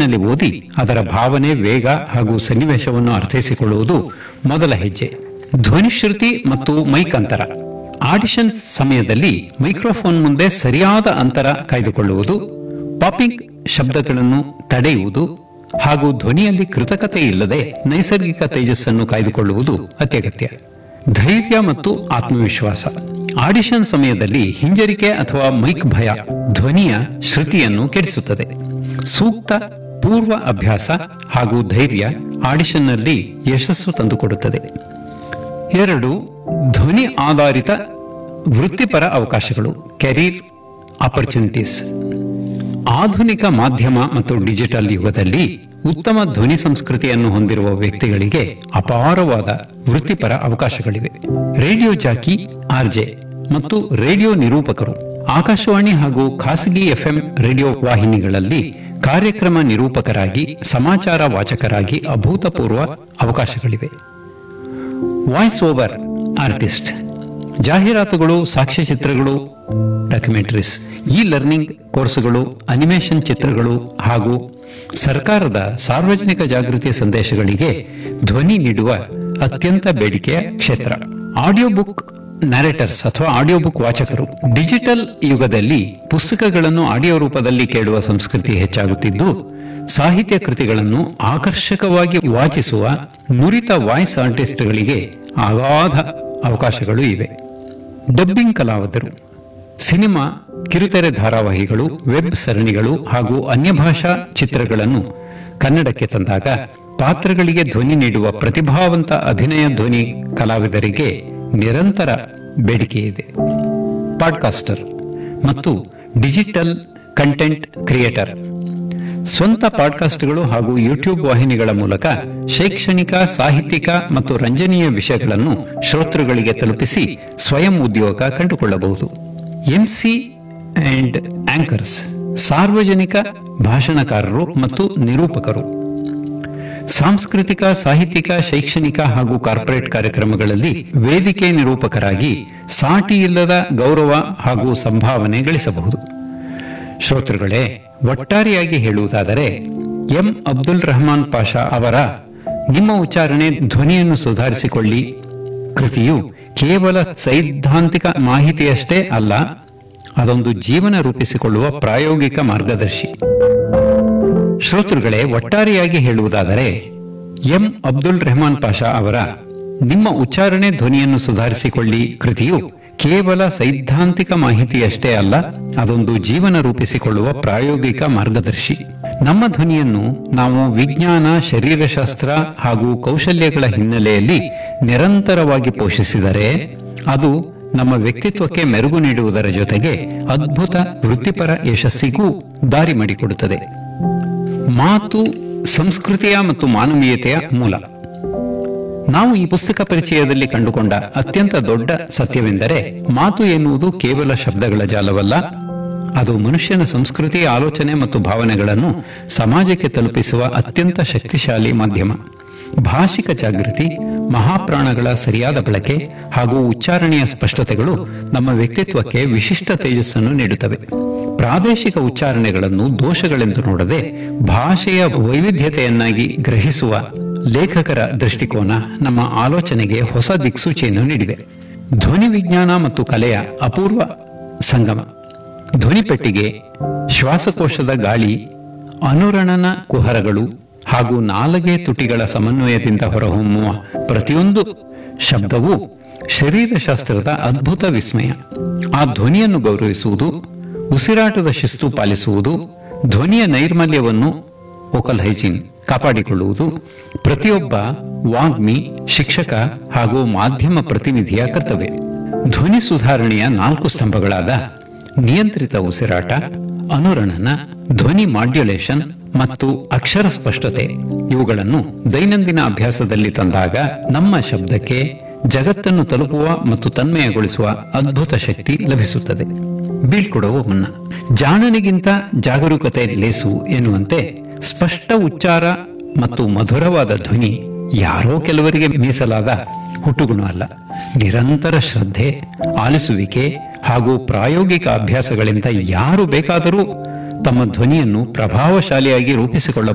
ಮನಸ್ಸಿನಲ್ಲಿ ಓದಿ ಅದರ ಭಾವನೆ ವೇಗ ಹಾಗೂ ಸನ್ನಿವೇಶವನ್ನು ಅರ್ಥೈಸಿಕೊಳ್ಳುವುದು ಮೊದಲ ಹೆಜ್ಜೆ ಧ್ವನಿಶ್ರುತಿ ಮತ್ತು ಮೈಕ್ ಅಂತರ ಆಡಿಷನ್ ಸಮಯದಲ್ಲಿ ಮೈಕ್ರೋಫೋನ್ ಮುಂದೆ ಸರಿಯಾದ ಅಂತರ ಕಾಯ್ದುಕೊಳ್ಳುವುದು ಪಾಪಿಂಗ್ ಶಬ್ದಗಳನ್ನು ತಡೆಯುವುದು ಹಾಗೂ ಧ್ವನಿಯಲ್ಲಿ ಕೃತಕತೆ ಇಲ್ಲದೆ ನೈಸರ್ಗಿಕ ತೇಜಸ್ಸನ್ನು ಕಾಯ್ದುಕೊಳ್ಳುವುದು ಅತ್ಯಗತ್ಯ ಧೈರ್ಯ ಮತ್ತು ಆತ್ಮವಿಶ್ವಾಸ ಆಡಿಷನ್ ಸಮಯದಲ್ಲಿ ಹಿಂಜರಿಕೆ ಅಥವಾ ಮೈಕ್ ಭಯ ಧ್ವನಿಯ ಶ್ರುತಿಯನ್ನು ಕೆಡಿಸುತ್ತದೆ ಸೂಕ್ತ ಪೂರ್ವ ಅಭ್ಯಾಸ ಹಾಗೂ ಧೈರ್ಯ ಆಡಿಷನ್ನಲ್ಲಿ ಯಶಸ್ಸು ತಂದುಕೊಡುತ್ತದೆ ಎರಡು ಧ್ವನಿ ಆಧಾರಿತ ವೃತ್ತಿಪರ ಅವಕಾಶಗಳು ಕೆರೀರ್ ಆಪರ್ಚುನಿಟೀಸ್ ಆಧುನಿಕ ಮಾಧ್ಯಮ ಮತ್ತು ಡಿಜಿಟಲ್ ಯುಗದಲ್ಲಿ ಉತ್ತಮ ಧ್ವನಿ ಸಂಸ್ಕೃತಿಯನ್ನು ಹೊಂದಿರುವ ವ್ಯಕ್ತಿಗಳಿಗೆ ಅಪಾರವಾದ ವೃತ್ತಿಪರ ಅವಕಾಶಗಳಿವೆ ರೇಡಿಯೋ ಜಾಕಿ ಆರ್ಜೆ ಮತ್ತು ರೇಡಿಯೋ ನಿರೂಪಕರು ಆಕಾಶವಾಣಿ ಹಾಗೂ ಖಾಸಗಿ ಎಫ್ಎಂ ರೇಡಿಯೋ ವಾಹಿನಿಗಳಲ್ಲಿ ಕಾರ್ಯಕ್ರಮ ನಿರೂಪಕರಾಗಿ ಸಮಾಚಾರ ವಾಚಕರಾಗಿ ಅಭೂತಪೂರ್ವ ಅವಕಾಶಗಳಿವೆ ವಾಯ್ಸ್ ಓವರ್ ಆರ್ಟಿಸ್ಟ್ ಜಾಹೀರಾತುಗಳು ಸಾಕ್ಷ್ಯಚಿತ್ರಗಳು ಡಾಕ್ಯುಮೆಂಟರೀಸ್ ಇ ಲರ್ನಿಂಗ್ ಕೋರ್ಸುಗಳು ಅನಿಮೇಷನ್ ಚಿತ್ರಗಳು ಹಾಗೂ ಸರ್ಕಾರದ ಸಾರ್ವಜನಿಕ ಜಾಗೃತಿ ಸಂದೇಶಗಳಿಗೆ ಧ್ವನಿ ನೀಡುವ ಅತ್ಯಂತ ಬೇಡಿಕೆಯ ಕ್ಷೇತ್ರ ಆಡಿಯೋ ಬುಕ್ ನ್ಯಾರೇಟರ್ಸ್ ಅಥವಾ ಆಡಿಯೋ ಬುಕ್ ವಾಚಕರು ಡಿಜಿಟಲ್ ಯುಗದಲ್ಲಿ ಪುಸ್ತಕಗಳನ್ನು ಆಡಿಯೋ ರೂಪದಲ್ಲಿ ಕೇಳುವ ಸಂಸ್ಕೃತಿ ಹೆಚ್ಚಾಗುತ್ತಿದ್ದು ಸಾಹಿತ್ಯ ಕೃತಿಗಳನ್ನು ಆಕರ್ಷಕವಾಗಿ ವಾಚಿಸುವ ನುರಿತ ವಾಯ್ಸ್ ಆರ್ಟಿಸ್ಟ್ಗಳಿಗೆ ಅಗಾಧ ಅವಕಾಶಗಳು ಇವೆ ಡಬ್ಬಿಂಗ್ ಕಲಾವಿದರು ಸಿನಿಮಾ ಕಿರುತೆರೆ ಧಾರಾವಾಹಿಗಳು ವೆಬ್ ಸರಣಿಗಳು ಹಾಗೂ ಅನ್ಯ ಭಾಷಾ ಚಿತ್ರಗಳನ್ನು ಕನ್ನಡಕ್ಕೆ ತಂದಾಗ ಪಾತ್ರಗಳಿಗೆ ಧ್ವನಿ ನೀಡುವ ಪ್ರತಿಭಾವಂತ ಅಭಿನಯ ಧ್ವನಿ ಕಲಾವಿದರಿಗೆ ನಿರಂತರ ಬೇಡಿಕೆ ಇದೆ ಪಾಡ್ಕಾಸ್ಟರ್ ಮತ್ತು ಡಿಜಿಟಲ್ ಕಂಟೆಂಟ್ ಕ್ರಿಯೇಟರ್ ಸ್ವಂತ ಪಾಡ್ಕಾಸ್ಟ್ಗಳು ಹಾಗೂ ಯೂಟ್ಯೂಬ್ ವಾಹಿನಿಗಳ ಮೂಲಕ ಶೈಕ್ಷಣಿಕ ಸಾಹಿತ್ಯಿಕ ಮತ್ತು ರಂಜನೀಯ ವಿಷಯಗಳನ್ನು ಶ್ರೋತೃಗಳಿಗೆ ತಲುಪಿಸಿ ಸ್ವಯಂ ಉದ್ಯೋಗ ಕಂಡುಕೊಳ್ಳಬಹುದು ಎಂಸಿ ಅಂಡ್ ಆಂಕರ್ಸ್ ಸಾರ್ವಜನಿಕ ಭಾಷಣಕಾರರು ಮತ್ತು ನಿರೂಪಕರು ಸಾಂಸ್ಕೃತಿಕ ಸಾಹಿತ್ಯಿಕ ಶೈಕ್ಷಣಿಕ ಹಾಗೂ ಕಾರ್ಪೊರೇಟ್ ಕಾರ್ಯಕ್ರಮಗಳಲ್ಲಿ ವೇದಿಕೆ ನಿರೂಪಕರಾಗಿ ಸಾಟಿ ಇಲ್ಲದ ಗೌರವ ಹಾಗೂ ಸಂಭಾವನೆ ಗಳಿಸಬಹುದು ಶ್ರೋತೃಗಳೇ ಒಟ್ಟಾರೆಯಾಗಿ ಹೇಳುವುದಾದರೆ ಎಂ ಅಬ್ದುಲ್ ರಹಮಾನ್ ಪಾಷಾ ಅವರ ನಿಮ್ಮ ಉಚ್ಚಾರಣೆ ಧ್ವನಿಯನ್ನು ಸುಧಾರಿಸಿಕೊಳ್ಳಿ ಕೃತಿಯು ಕೇವಲ ಸೈದ್ಧಾಂತಿಕ ಮಾಹಿತಿಯಷ್ಟೇ ಅಲ್ಲ ಅದೊಂದು ಜೀವನ ರೂಪಿಸಿಕೊಳ್ಳುವ ಪ್ರಾಯೋಗಿಕ ಮಾರ್ಗದರ್ಶಿ ಶ್ರೋತೃಗಳೇ ಒಟ್ಟಾರೆಯಾಗಿ ಹೇಳುವುದಾದರೆ ಎಂ ಅಬ್ದುಲ್ ರೆಹಮಾನ್ ಪಾಷಾ ಅವರ ನಿಮ್ಮ ಉಚ್ಚಾರಣೆ ಧ್ವನಿಯನ್ನು ಸುಧಾರಿಸಿಕೊಳ್ಳಿ ಕೃತಿಯು ಕೇವಲ ಸೈದ್ಧಾಂತಿಕ ಮಾಹಿತಿಯಷ್ಟೇ ಅಲ್ಲ ಅದೊಂದು ಜೀವನ ರೂಪಿಸಿಕೊಳ್ಳುವ ಪ್ರಾಯೋಗಿಕ ಮಾರ್ಗದರ್ಶಿ ನಮ್ಮ ಧ್ವನಿಯನ್ನು ನಾವು ವಿಜ್ಞಾನ ಶರೀರಶಾಸ್ತ್ರ ಹಾಗೂ ಕೌಶಲ್ಯಗಳ ಹಿನ್ನೆಲೆಯಲ್ಲಿ ನಿರಂತರವಾಗಿ ಪೋಷಿಸಿದರೆ ಅದು ನಮ್ಮ ವ್ಯಕ್ತಿತ್ವಕ್ಕೆ ಮೆರುಗು ನೀಡುವುದರ ಜೊತೆಗೆ ಅದ್ಭುತ ವೃತ್ತಿಪರ ಯಶಸ್ಸಿಗೂ ದಾರಿ ಮಾಡಿಕೊಡುತ್ತದೆ ಮಾತು ಸಂಸ್ಕೃತಿಯ ಮತ್ತು ಮಾನವೀಯತೆಯ ಮೂಲ ನಾವು ಈ ಪುಸ್ತಕ ಪರಿಚಯದಲ್ಲಿ ಕಂಡುಕೊಂಡ ಅತ್ಯಂತ ದೊಡ್ಡ ಸತ್ಯವೆಂದರೆ ಮಾತು ಎನ್ನುವುದು ಕೇವಲ ಶಬ್ದಗಳ ಜಾಲವಲ್ಲ ಅದು ಮನುಷ್ಯನ ಸಂಸ್ಕೃತಿ ಆಲೋಚನೆ ಮತ್ತು ಭಾವನೆಗಳನ್ನು ಸಮಾಜಕ್ಕೆ ತಲುಪಿಸುವ ಅತ್ಯಂತ ಶಕ್ತಿಶಾಲಿ ಮಾಧ್ಯಮ ಭಾಷಿಕ ಜಾಗೃತಿ ಮಹಾಪ್ರಾಣಗಳ ಸರಿಯಾದ ಬಳಕೆ ಹಾಗೂ ಉಚ್ಚಾರಣೆಯ ಸ್ಪಷ್ಟತೆಗಳು ನಮ್ಮ ವ್ಯಕ್ತಿತ್ವಕ್ಕೆ ವಿಶಿಷ್ಟ ತೇಜಸ್ಸನ್ನು ನೀಡುತ್ತವೆ ಪ್ರಾದೇಶಿಕ ಉಚ್ಚಾರಣೆಗಳನ್ನು ದೋಷಗಳೆಂದು ನೋಡದೆ ಭಾಷೆಯ ವೈವಿಧ್ಯತೆಯನ್ನಾಗಿ ಗ್ರಹಿಸುವ ಲೇಖಕರ ದೃಷ್ಟಿಕೋನ ನಮ್ಮ ಆಲೋಚನೆಗೆ ಹೊಸ ದಿಕ್ಸೂಚಿಯನ್ನು ನೀಡಿದೆ ಧ್ವನಿ ವಿಜ್ಞಾನ ಮತ್ತು ಕಲೆಯ ಅಪೂರ್ವ ಸಂಗಮ ಧ್ವನಿಪೆಟ್ಟಿಗೆ ಶ್ವಾಸಕೋಶದ ಗಾಳಿ ಅನುರಣನ ಕುಹರಗಳು ಹಾಗೂ ನಾಲಗೆ ತುಟಿಗಳ ಸಮನ್ವಯದಿಂದ ಹೊರಹೊಮ್ಮುವ ಪ್ರತಿಯೊಂದು ಶಬ್ದವೂ ಶರೀರಶಾಸ್ತ್ರದ ಅದ್ಭುತ ವಿಸ್ಮಯ ಆ ಧ್ವನಿಯನ್ನು ಗೌರವಿಸುವುದು ಉಸಿರಾಟದ ಶಿಸ್ತು ಪಾಲಿಸುವುದು ಧ್ವನಿಯ ನೈರ್ಮಲ್ಯವನ್ನು ವೋಕಲ್ ಹೈಜೀನ್ ಕಾಪಾಡಿಕೊಳ್ಳುವುದು ಪ್ರತಿಯೊಬ್ಬ ವಾಗ್ಮಿ ಶಿಕ್ಷಕ ಹಾಗೂ ಮಾಧ್ಯಮ ಪ್ರತಿನಿಧಿಯ ಕರ್ತವ್ಯ ಧ್ವನಿ ಸುಧಾರಣೆಯ ನಾಲ್ಕು ಸ್ತಂಭಗಳಾದ ನಿಯಂತ್ರಿತ ಉಸಿರಾಟ ಅನುರಣನ ಧ್ವನಿ ಮಾಡ್ಯುಲೇಷನ್ ಮತ್ತು ಅಕ್ಷರ ಸ್ಪಷ್ಟತೆ ಇವುಗಳನ್ನು ದೈನಂದಿನ ಅಭ್ಯಾಸದಲ್ಲಿ ತಂದಾಗ ನಮ್ಮ ಶಬ್ದಕ್ಕೆ ಜಗತ್ತನ್ನು ತಲುಪುವ ಮತ್ತು ತನ್ಮಯಗೊಳಿಸುವ ಅದ್ಭುತ ಶಕ್ತಿ ಲಭಿಸುತ್ತದೆ ಬೀಳ್ಕೊಡುವ ಮುನ್ನ ಜಾಣನಿಗಿಂತ ಜಾಗರೂಕತೆ ಲೇಸು ಎನ್ನುವಂತೆ ಸ್ಪಷ್ಟ ಉಚ್ಚಾರ ಮತ್ತು ಮಧುರವಾದ ಧ್ವನಿ ಯಾರೋ ಕೆಲವರಿಗೆ ಮೀಸಲಾದ ಹುಟ್ಟುಗುಣ ಅಲ್ಲ ನಿರಂತರ ಶ್ರದ್ಧೆ ಆಲಿಸುವಿಕೆ ಹಾಗೂ ಪ್ರಾಯೋಗಿಕ ಅಭ್ಯಾಸಗಳಿಂದ ಯಾರು ಬೇಕಾದರೂ ತಮ್ಮ ಧ್ವನಿಯನ್ನು ಪ್ರಭಾವಶಾಲಿಯಾಗಿ ರೂಪಿಸಿಕೊಳ್ಳ